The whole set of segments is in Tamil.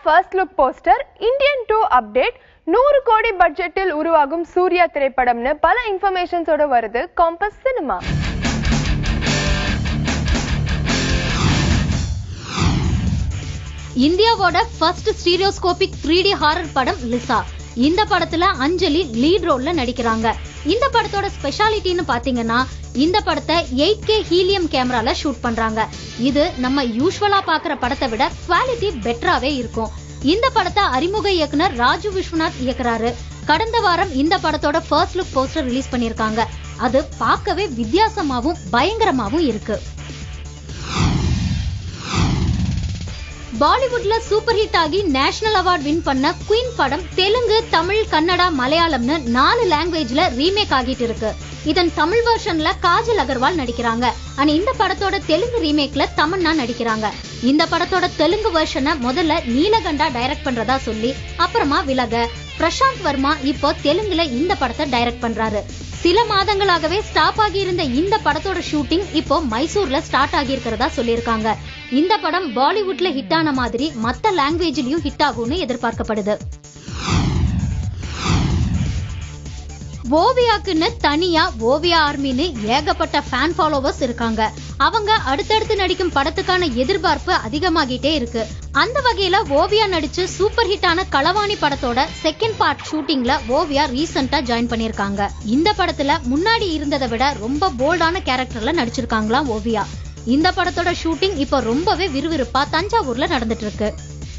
first look poster Indian two update நூறு கோடி பட்ஜெட்டில் உருவாகும் சூர்யா திரைப்படம்னு பல இன்ஃபர்மேஷன்ஸோட வருது காம்பஸ் சினிமா இந்தியாவோட first stereoscopic three D horror படம் லிசா இந்த படத்துல அஞ்சலி லீட் ரோல்ல நடிக்கிறாங்க இந்த படத்தோட ஸ்பெஷாலிட்டின்னு பாத்தீங்கன்னா இந்த படத்தை எயிட் கே ஹீலியம் கேமரால ஷூட் பண்றாங்க இது நம்ம யூஸ்வலா பாக்குற படத்தை விட குவாலிட்டி பெட்டராவே இருக்கும் இந்த படத்தை அறிமுக இயக்குனர் ராஜு விஸ்வநாத் இயக்குறாரு கடந்த வாரம் இந்த படத்தோட ஃபர்ஸ்ட் லுக் போஸ்டர் ரிலீஸ் பண்ணிருக்காங்க அது பார்க்கவே வித்தியாசமாவும் பயங்கரமாவும் இருக்கு பாலிவுட்ல சூப்பர் ஹிட் ஆகி நேஷனல் அவார்ட் வின் பண்ண குயின் படம் தெலுங்கு தமிழ் கன்னடா மலையாளம்னு நாலு லாங்குவேஜ்ல ரீமேக் ஆகிட்டு இருக்கு இதன் தமிழ் வெர்ஷன்ல காஜல் அகர்வால் நடிக்கிறாங்க ஆனா இந்த படத்தோட தெலுங்கு ரீமேக்ல தமன்னா நடிக்கிறாங்க இந்த படத்தோட தெலுங்கு வெர்ஷனை முதல்ல நீலகண்டா டைரக்ட் பண்றதா சொல்லி அப்புறமா விலக பிரசாந்த் வர்மா இப்போ தெலுங்குல இந்த படத்தை டைரக்ட் பண்றாரு சில மாதங்களாகவே ஸ்டாப் ஆகி இருந்த இந்த படத்தோட ஷூட்டிங் இப்போ மைசூர்ல ஸ்டார்ட் ஆகி இருக்கிறதா சொல்லியிருக்காங்க இந்த படம் பாலிவுட்ல ஹிட் ஆன மாதிரி மத்த லாங்குவேஜ்லயும் ஹிட் ஆகும்னு எதிர்பார்க்கப்படுது ஓவியாக்குன்னு தனியா ஓவியா ஆர்மின்னு ஏகப்பட்ட ஃபேன் ஃபாலோவர்ஸ் இருக்காங்க அவங்க அடுத்தடுத்து நடிக்கும் படத்துக்கான எதிர்பார்ப்பு அதிகமாகிட்டே இருக்கு அந்த வகையில ஓவியா நடிச்சு சூப்பர் ஹிட்டான களவாணி படத்தோட செகண்ட் பார்ட் ஷூட்டிங்ல ஓவியா ரீசெண்டா ஜாயின் பண்ணிருக்காங்க இந்த படத்துல முன்னாடி இருந்ததை விட ரொம்ப போல்டான கேரக்டர்ல நடிச்சிருக்காங்களாம் ஓவியா இந்த படத்தோட ஷூட்டிங் இப்போ ரொம்பவே விறுவிறுப்பா தஞ்சாவூர்ல நடந்துட்டு இருக்கு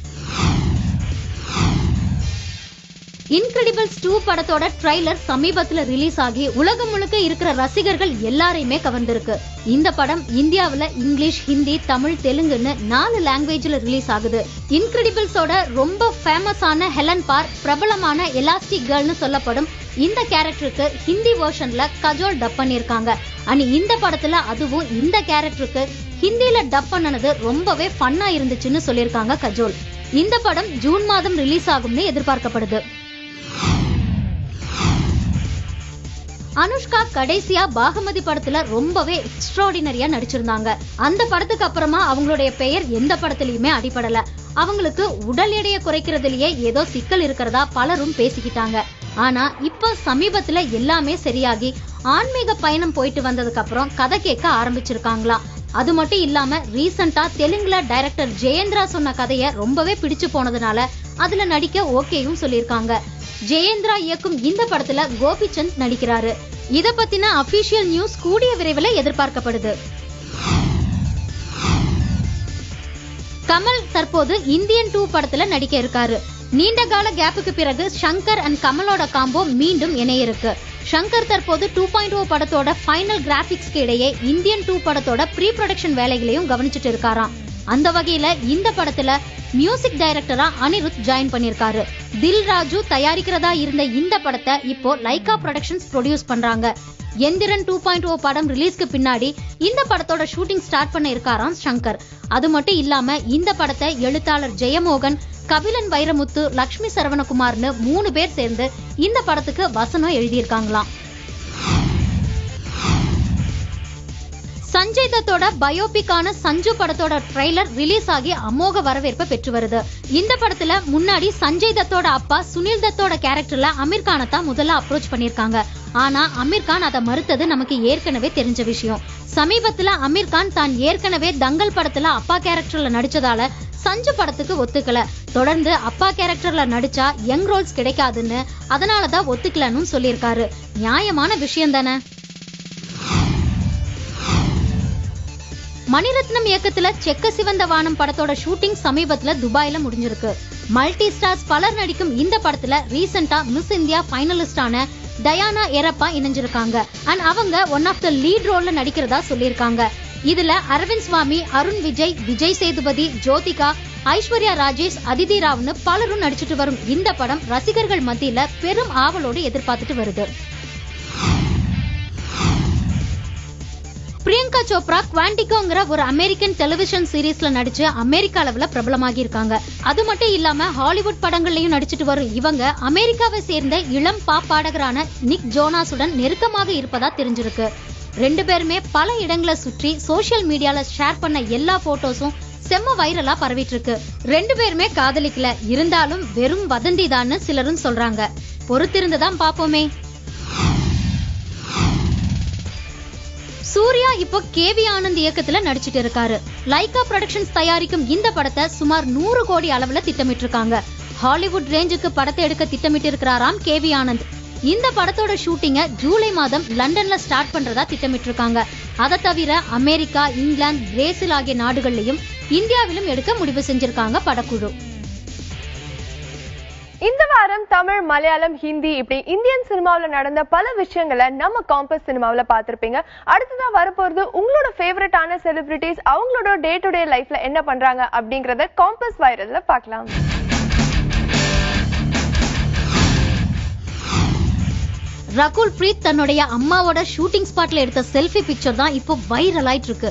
இன்கிரெடிபிள்ஸ் டூ படத்தோட ட்ரைலர் சமீபத்துல ரிலீஸ் ஆகி உலகம் முழுக்க இருக்கிற ரசிகர்கள் எல்லாரையுமே கவர்ந்திருக்கு இந்த படம் இந்தியாவுல இங்கிலீஷ் ஹிந்தி தமிழ் தெலுங்குன்னு நாலு லாங்குவேஜ்ல ரிலீஸ் ஆகுது இன்கிரெடிபிள்ஸோட ரொம்ப ஃபேமஸான ஹெலன் பார் பிரபலமான எலாஸ்டிக் கேர்ள்னு சொல்லப்படும் இந்த கேரக்டருக்கு ஹிந்தி வெர்ஷன்ல கஜோல் டப் பண்ணிருக்காங்க அனி இந்த படத்துல அதுவும் இந்த கேரக்டருக்கு ஹிந்தில டப் பண்ணனது ரொம்பவே ஃபன்னா இருந்துச்சுன்னு சொல்லியிருக்காங்க கஜோல் இந்த படம் ஜூன் மாதம் ரிலீஸ் ஆகும்னு எதிர்பார்க்கப்படுது அனுஷ்கா கடைசியா பாகமதி படத்துல ரொம்பவே எக்ஸ்ட்ராடினரியா நடிச்சிருந்தாங்க அந்த படத்துக்கு அப்புறமா அவங்களுடைய பெயர் எந்த படத்துலயுமே அடிபடல அவங்களுக்கு உடல் எடையை குறைக்கிறதுலயே ஏதோ சிக்கல் இருக்கிறதா பலரும் பேசிக்கிட்டாங்க ஆனா இப்ப சமீபத்துல எல்லாமே சரியாகி ஆன்மீக பயணம் போயிட்டு வந்ததுக்கு அப்புறம் கதை கேட்க ஆரம்பிச்சிருக்காங்களாம் அது மட்டும் இல்லாம ரீசெண்டா தெலுங்குல டைரக்டர் ஜெயேந்திரா சொன்ன கதைய ரொம்பவே பிடிச்சு போனதுனால அதுல நடிக்க ஓகேயும் சொல்லியிருக்காங்க ஜெயேந்திரா இயக்கும் இந்த படத்துல கோபிச்சந்த் நடிக்கிறாரு இத பத்தின அபிஷியல் நியூஸ் கூடிய விரைவில் எதிர்பார்க்கப்படுது கமல் தற்போது இந்தியன் டூ படத்துல நடிக்க இருக்காரு நீண்ட கால கேப்புக்கு பிறகு ஷங்கர் அண்ட் கமலோட காம்போ மீண்டும் இணைய இருக்கு ஷங்கர் தற்போது டூ பாயிண்ட் ஓ படத்தோட ஃபைனல் கிராபிக்ஸ்க்கு இடையே இந்தியன் டூ படத்தோட ப்ரீ ப்ரொடக்ஷன் வேலைகளையும் கவனிச்சிட்டு இருக்காராம் அந்த வகையில இந்த படத்துல மியூசிக் டைரக்டரா அனிருத் ஜாயின் பண்ணிருக்காரு தில் ராஜு தயாரிக்கிறதா இருந்த இந்த படத்தை இப்போ லைகா ப்ரொடக்ஷன்ஸ் ப்ரொடியூஸ் பண்றாங்க எந்திரன் டூ பாயிண்ட் ஓ படம் ரிலீஸ்க்கு பின்னாடி இந்த படத்தோட ஷூட்டிங் ஸ்டார்ட் பண்ண இருக்காராம் சங்கர் அது மட்டும் இல்லாம இந்த படத்தை எழுத்தாளர் ஜெயமோகன் கபிலன் வைரமுத்து லக்ஷ்மி சரவணகுமார்னு மூணு பேர் சேர்ந்து இந்த படத்துக்கு வசனம் எழுதியிருக்காங்களாம் சஞ்சய் தத்தோட பயோபிக்கான சஞ்சு படத்தோட ட்ரெய்லர் ரிலீஸ் ஆகி அமோக வரவேற்பை பெற்று வருது இந்த படத்துல முன்னாடி சஞ்சய் தத்தோட அப்பா சுனில் தத்தோட கேரக்டர்ல அமீர் கானை தான் முதல்ல அப்ரோச் பண்ணிருக்காங்க ஆனா அமீர் கான் அதை மறுத்தது நமக்கு ஏற்கனவே தெரிஞ்ச விஷயம் சமீபத்துல அமீர் கான் தான் ஏற்கனவே தங்கல் படத்துல அப்பா கேரக்டர்ல நடிச்சதால சஞ்சு படத்துக்கு ஒத்துக்கல தொடர்ந்து அப்பா கேரக்டர்ல நடிச்சா யங் ரோல்ஸ் கிடைக்காதுன்னு அதனாலதான் ஒத்துக்கலன்னு சொல்லியிருக்காரு நியாயமான விஷயம் தானே மணிரத்னம் இயக்கத்துல செக்க சிவந்த வானம் படத்தோட ஷூட்டிங் சமீபத்துல துபாயில முடிஞ்சிருக்கு மல்டி ஸ்டார்ஸ் பலர் நடிக்கும் இந்த படத்துல ரீசெண்டா மிஸ் இந்தியா ஃபைனலிஸ்டான டயானா எரப்பா இணைஞ்சிருக்காங்க அண்ட் அவங்க ஒன் ஆஃப் த லீட் ரோல்ல நடிக்கிறதா சொல்லியிருக்காங்க இதுல அரவிந்த் சுவாமி அருண் விஜய் விஜய் சேதுபதி ஜோதிகா ஐஸ்வர்யா ராஜேஷ் அதிதி ராவ்னு பலரும் நடிச்சிட்டு வரும் இந்த படம் ரசிகர்கள் மத்தியில பெரும் ஆவலோடு எதிர்பார்த்துட்டு வருது பிரியங்கா சோப்ரா குவாண்டிகோங்கிற ஒரு அமெரிக்கன் டெலிவிஷன் சீரீஸ்ல நடிச்சு அமெரிக்க அளவுல பிரபலமாகி இருக்காங்க அது மட்டும் இல்லாம ஹாலிவுட் படங்கள்லயும் நடிச்சிட்டு வரும் இவங்க அமெரிக்காவை சேர்ந்த இளம் பாப் பாடகரான நிக் ஜோனாஸுடன் நெருக்கமாக இருப்பதா தெரிஞ்சிருக்கு ரெண்டு பேருமே பல இடங்களை சுற்றி சோஷியல் மீடியால ஷேர் பண்ண எல்லா போட்டோஸும் செம்ம வைரலா பரவிட்டு இருக்கு ரெண்டு பேருமே காதலிக்கல இருந்தாலும் வெறும் வதந்தி தான்னு சிலரும் சொல்றாங்க பொறுத்திருந்து தான் பாப்போமே சூர்யா இப்போ கேவி ஆனந்த் இயக்கத்துல நடிச்சிட்டு இருக்காரு லைகா ப்ரொடக்ஷன்ஸ் தயாரிக்கும் இந்த படத்தை சுமார் நூறு கோடி அளவுல திட்டமிட்டு இருக்காங்க ஹாலிவுட் ரேஞ்சுக்கு படத்தை எடுக்க திட்டமிட்டு இருக்கிறாராம் கேவி ஆனந்த் இந்த படத்தோட ஷூட்டிங்க ஜூலை மாதம் லண்டன்ல ஸ்டார்ட் பண்றதா திட்டமிட்டு இருக்காங்க அதை தவிர அமெரிக்கா இங்கிலாந்து பிரேசில் ஆகிய நாடுகள்லயும் இந்தியாவிலும் எடுக்க முடிவு செஞ்சிருக்காங்க படக்குழு இந்த வாரம் தமிழ் மலையாளம் ஹிந்தி இப்படி இந்தியன் சினிமாவில் நடந்த பல விஷயங்களை நம்ம காம்பஸ் சினிமாவில் பார்த்துருப்பீங்க அடுத்ததான் வரப்போறது உங்களோட ஃபேவரட்டான செலிபிரிட்டிஸ் அவங்களோட டே டு டே லைஃப்ல என்ன பண்றாங்க அப்படிங்கறத காம்பஸ் வைரல்ல பார்க்கலாம் ரகுல் பிரீத் தன்னுடைய அம்மாவோட ஷூட்டிங் ஸ்பாட்ல எடுத்த செல்ஃபி பிக்சர் தான் இப்போ வைரல் ஆயிட்டு இருக்கு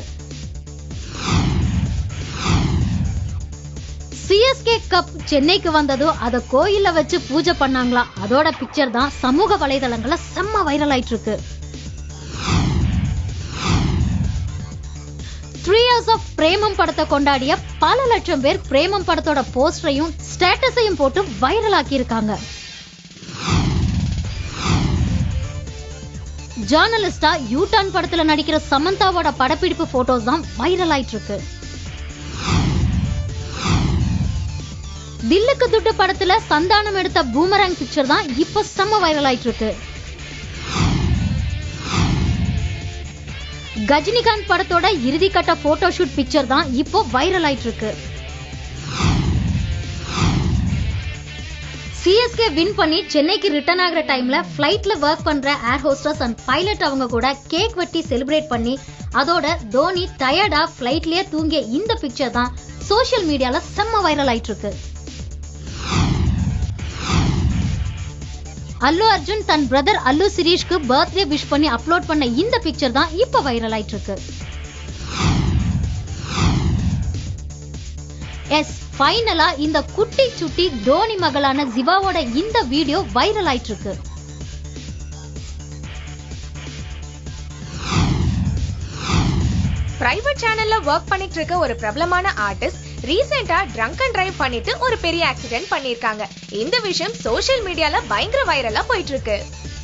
சிஎஸ்கே கப் சென்னைக்கு வந்ததும் அத கோயில்ல வச்சு பூஜை பண்ணாங்களாம் அதோட பிக்சர் தான் சமூக வலைதளங்கள்ல செம்ம வைரல் ஆயிட்டு இருக்கு த்ரீ இயர்ஸ் ஆஃப் பிரேமம் படத்தை கொண்டாடிய பல லட்சம் பேர் பிரேமம் படத்தோட போஸ்டரையும் ஸ்டேட்டஸையும் போட்டு வைரல் ஆக்கி இருக்காங்க ஜேர்னலிஸ்டா யூடான் படத்துல நடிக்கிற சமந்தாவோட படப்பிடிப்பு போட்டோஸ் தான் வைரல் ஆயிட்டு இருக்கு தில்லுக்கு துட்டு படத்துல சந்தானம் எடுத்த பூமராங் பிக்சர் தான் இப்ப செம்ம வைரல் ஆயிட்டு இருக்கு கஜினிகாந்த் படத்தோட இறுதி கட்ட போட்டோ ஷூட் பிக்சர் தான் இப்போ வைரல் ஆயிட்டு இருக்கு சிஎஸ்கே வின் பண்ணி சென்னைக்கு ரிட்டர்ன் ஆகுற டைம்ல ஃபிளைட்ல ஒர்க் பண்ற ஏர் ஹோஸ்டர்ஸ் அண்ட் பைலட் அவங்க கூட கேக் வெட்டி செலிப்ரேட் பண்ணி அதோட தோனி டயர்டா ஃபிளைட்லயே தூங்கிய இந்த பிக்சர் தான் சோஷியல் மீடியால செம்ம வைரல் ஆயிட்டு இருக்கு அல்லு அர்ஜுன் தன் பிரதர் அல்லு சிரீஷ்க்கு பர்த்டே விஷ் பண்ணி அப்லோட் பண்ண இந்த பிக்சர் தான் இப்ப வைரல் ஆயிட்டு இருக்கு எஸ் ஃபைனலா இந்த குட்டி சுட்டி தோனி மகளான ஜிவாவோட இந்த வீடியோ வைரல் ஆயிட்டு இருக்கு பிரைவேட் சேனல்ல ஒர்க் பண்ணிட்டு இருக்க ஒரு பிரபலமான ஆர்டிஸ்ட் ரீசெண்டா ட்ரங்க் அண்ட் டிரைவ் பண்ணிட்டு ஒரு பெரிய ஆக்சிடென்ட் பண்ணிருக்காங்க இந்த விஷயம் சோஷியல் மீடியால பயங்கர வைரலா போயிட்டு இருக்கு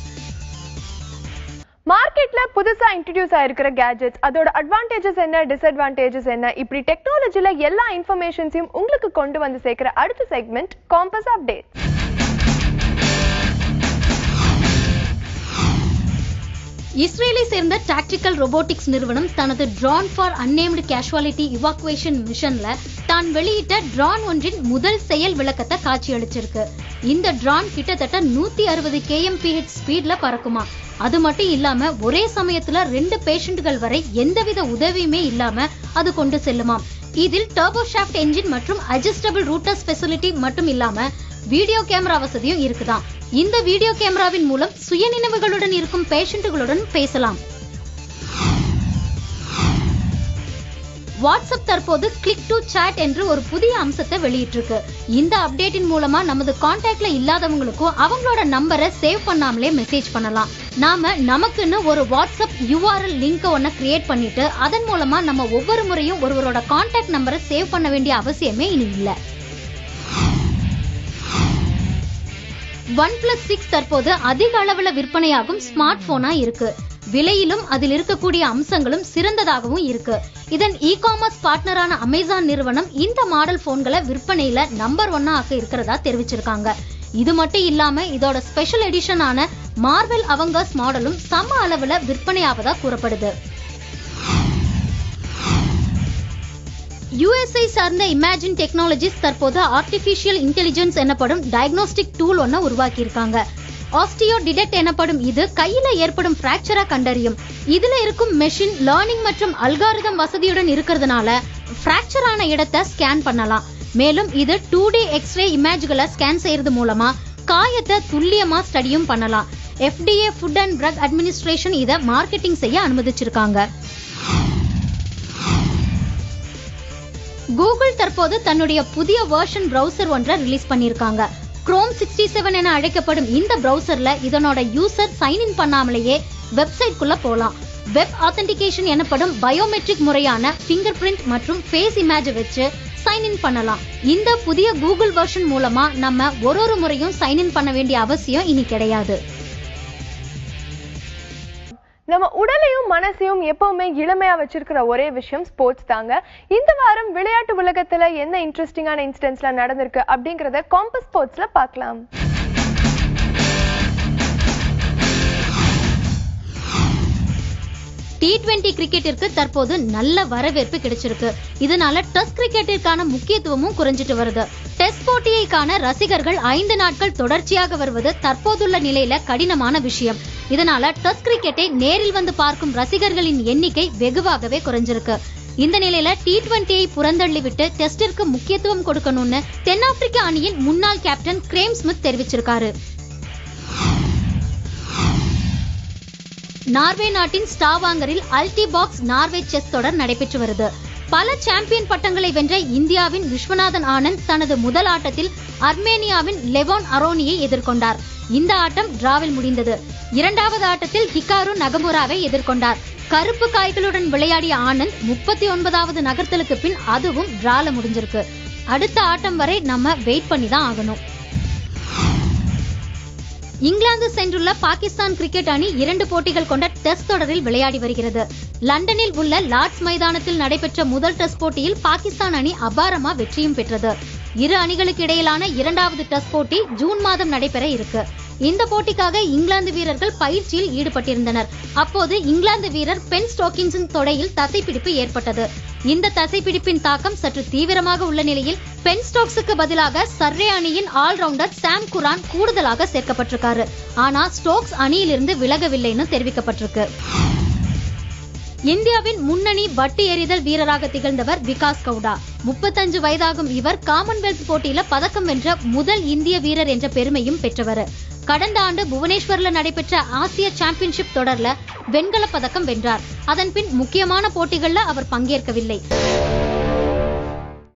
மார்க்கெட்ல புதுசா இன்ட்ரடியூஸ் ஆயிருக்கிற கேஜெட்ஸ் அதோட அட்வான்டேஜஸ் என்ன டிஸ்அட்வான்டேஜஸ் என்ன இப்படி டெக்னாலஜில எல்லா இன்ஃபர்மேஷன்ஸையும் உங்களுக்கு கொண்டு வந்து சேர்க்கிற அடுத்த செக்மெண்ட் காம்பஸ் அப்டேட் இஸ்ரேலை சேர்ந்த டாக்டிக்கல் robotics நிறுவனம் தனது drone for unnamed casualty evacuation மிஷன்ல தான் வெளியிட்ட ட்ரான் ஒன்றின் முதல் செயல் விளக்கத்தை காட்சியளிச்சிருக்கு இந்த ட்ரான் கிட்டத்தட்ட நூத்தி அறுபது கேஎம்பிஹெச் ஸ்பீட்ல பறக்குமா அது மட்டும் இல்லாம ஒரே சமயத்துல ரெண்டு பேஷண்ட்கள் வரை எந்தவித உதவியுமே இல்லாம அது கொண்டு செல்லுமாம் இதில் டர்போ ஷாஃப்ட் என்ஜின் மற்றும் அட்ஜஸ்டபிள் ரூட்டர்ஸ் ஃபெசிலிட்டி மட்டும் இல்லாம வீடியோ கேமரா வசதியும் இருக்குதாம் இந்த வீடியோ கேமராவின் மூலம் சுயநினைவுகளுடன் இருக்கும் பேஷண்ட்டுகளுடன் பேசலாம் வாட்ஸ்அப் தற்போது கிளிக் டு chat என்று ஒரு புதிய அம்சத்தை வெளியிட்டிருக்கு இந்த அப்டேட்டின் மூலமா நமது கான்டாக்ட்ல இல்லாதவங்களுக்கும் அவங்களோட நம்பரை சேவ் பண்ணாமலே மெசேஜ் பண்ணலாம் நாம நமக்குன்னு ஒரு வாட்ஸ்அப் யூஆர்எல் லிங்க் ஒன்ன கிரியேட் பண்ணிட்டு அதன் மூலமா நம்ம ஒவ்வொரு முறையும் ஒருவரோட கான்டாக்ட் நம்பரை சேவ் பண்ண வேண்டிய அவசியமே இனி இல்லை ஒன் பிளஸ் சிக்ஸ் தற்போது அதிக அளவுல விற்பனையாகும் ஸ்மார்ட் போனா இருக்கு விலையிலும் அதில் இருக்கக்கூடிய அம்சங்களும் சிறந்ததாகவும் இருக்கு இதன் இ காமர்ஸ் பார்ட்னரான அமேசான் நிறுவனம் இந்த மாடல் போன்களை விற்பனையில நம்பர் ஒன்னா ஆக்க இருக்கிறதா தெரிவிச்சிருக்காங்க இது மட்டும் இல்லாம இதோட ஸ்பெஷல் எடிஷனான மார்வெல் அவங்கர்ஸ் மாடலும் சம அளவுல விற்பனையாவதா கூறப்படுது யுஎஸ்ஐ சார்ந்த இமேஜின் டெக்னாலஜிஸ் தற்போது ஆர்டிஃபிஷியல் இன்டெலிஜென்ஸ் எனப்படும் டயக்னோஸ்டிக் டூல் ஒன்ன உருவாக்கியிருக்காங்க ஆஸ்டியோ டிடெக்ட் எனப்படும் இது கையில ஏற்படும் பிராக்சரா கண்டறியும் இதுல இருக்கும் மெஷின் லேர்னிங் மற்றும் அல்காரிதம் வசதியுடன் இருக்கிறதுனால பிராக்சர் ஆன இடத்தை ஸ்கேன் பண்ணலாம் மேலும் இது டூ டி எக்ஸ்ரே இமேஜ்களை ஸ்கேன் செய்யறது மூலமா காயத்தை துல்லியமா ஸ்டடியும் பண்ணலாம் FDA food and drug administration இதை மார்க்கெட்டிங் செய்ய அனுமதிச்சிருக்காங்க கூகுள் தற்போது தன்னுடைய புதிய வெர்ஷன் பிரவுசர் ஒன்றை ரிலீஸ் பண்ணியிருக்காங்க குரோம் சிக்ஸ்டி செவன் என அழைக்கப்படும் இந்த பிரவுசர்ல இதனோட யூசர் சைன் இன் பண்ணாமலேயே வெப்சைட் குள்ள போலாம் வெப் ஆத்தென்டிகேஷன் எனப்படும் பயோமெட்ரிக் முறையான ஃபிங்கர் பிரிண்ட் மற்றும் ஃபேஸ் இமேஜ் வச்சு சைன் இன் பண்ணலாம் இந்த புதிய கூகுள் வெர்ஷன் மூலமா நம்ம ஒரு ஒரு முறையும் சைன் இன் பண்ண வேண்டிய அவசியம் இனி கிடையாது நம்ம உடலையும் மனசையும் எப்பவுமே இளமையா வச்சிருக்கிற ஒரே விஷயம் ஸ்போர்ட்ஸ் தாங்க இந்த வாரம் விளையாட்டு உலகத்துல என்ன இன்ட்ரெஸ்டிங்கான இன்சிடென்ட்ஸ்லாம் நடந்திருக்கு அப்படிங்கறத காம்பஸ் ஸ்போர்ட்ஸ்ல பார்க்கலாம் டி டுவெண்டி கிரிக்கெட்டிற்கு தற்போது நல்ல வரவேற்பு கிடைச்சிருக்கு இதனால டெஸ்ட் கிரிக்கெட்டிற்கான முக்கியத்துவமும் குறைஞ்சிட்டு வருது டெஸ்ட் போட்டியை காண ரசிகர்கள் ஐந்து நாட்கள் தொடர்ச்சியாக வருவது தற்போதுள்ள நிலையில கடினமான விஷயம் இதனால டெஸ்ட் கிரிக்கெட்டை நேரில் வந்து பார்க்கும் ரசிகர்களின் எண்ணிக்கை வெகுவாகவே குறைஞ்சிருக்கு இந்த நிலையில டி டுவெண்டியை புறந்தள்ளி விட்டு டெஸ்டிற்கு முக்கியத்துவம் கொடுக்கணும்னு தென்னாப்பிரிக்க அணியின் முன்னாள் கேப்டன் கிரேம் ஸ்மித் தெரிவிச்சிருக்காரு நார்வே நாட்டின் ஸ்டாவாங்கரில் அல்டி பாக்ஸ் நார்வே செஸ் தொடர் நடைபெற்று வருது பல சாம்பியன் பட்டங்களை வென்ற இந்தியாவின் விஸ்வநாதன் ஆனந்த் தனது முதல் ஆட்டத்தில் அர்மேனியாவின் லெவான் அரோனியை எதிர்கொண்டார் இந்த ஆட்டம் டிராவில் முடிந்தது இரண்டாவது ஆட்டத்தில் ஹிகாரு நகமுராவை எதிர்கொண்டார் கருப்பு காய்களுடன் விளையாடிய ஆனந்த் முப்பத்தி ஒன்பதாவது நகர்த்தலுக்கு பின் அதுவும் டிரால முடிஞ்சிருக்கு அடுத்த ஆட்டம் வரை நம்ம வெயிட் பண்ணி தான் ஆகணும் இங்கிலாந்து சென்றுள்ள பாகிஸ்தான் கிரிக்கெட் அணி இரண்டு போட்டிகள் கொண்ட டெஸ்ட் தொடரில் விளையாடி வருகிறது லண்டனில் உள்ள லார்ட்ஸ் மைதானத்தில் நடைபெற்ற முதல் டெஸ்ட் போட்டியில் பாகிஸ்தான் அணி அபாரமா வெற்றியும் பெற்றது இரு அணிகளுக்கு இடையிலான இரண்டாவது டெஸ்ட் போட்டி ஜூன் மாதம் நடைபெற இருக்கு இந்த போட்டிக்காக இங்கிலாந்து வீரர்கள் பயிற்சியில் ஈடுபட்டிருந்தனர் அப்போது இங்கிலாந்து வீரர் பென் ஸ்டோக்கின்ஸின் தொடையில் தசைப்பிடிப்பு ஏற்பட்டது இந்த தசைப்பிடிப்பின் தாக்கம் சற்று தீவிரமாக உள்ள நிலையில் பென் ஸ்டோக்ஸுக்கு பதிலாக சர்ரே அணியின் ஆல்ரவுண்டர் சாம் குரான் கூடுதலாக சேர்க்கப்பட்டிருக்காரு ஆனா ஸ்டோக்ஸ் அணியிலிருந்து விலகவில்லைன்னு தெரிவிக்கப்பட்டிருக்கு இந்தியாவின் முன்னணி வட்டு எறிதல் வீரராக திகழ்ந்தவர் விகாஸ் கவுடா முப்பத்தஞ்சு வயதாகும் இவர் காமன்வெல்த் போட்டியில பதக்கம் வென்ற முதல் இந்திய வீரர் என்ற பெருமையும் பெற்றவர் கடந்த ஆண்டு புவனேஸ்வர்ல நடைபெற்ற ஆசிய சாம்பியன்ஷிப் தொடர்ல வெண்கல பதக்கம் வென்றார் அதன் பின் முக்கியமான போட்டிகள்ல அவர் பங்கேற்கவில்லை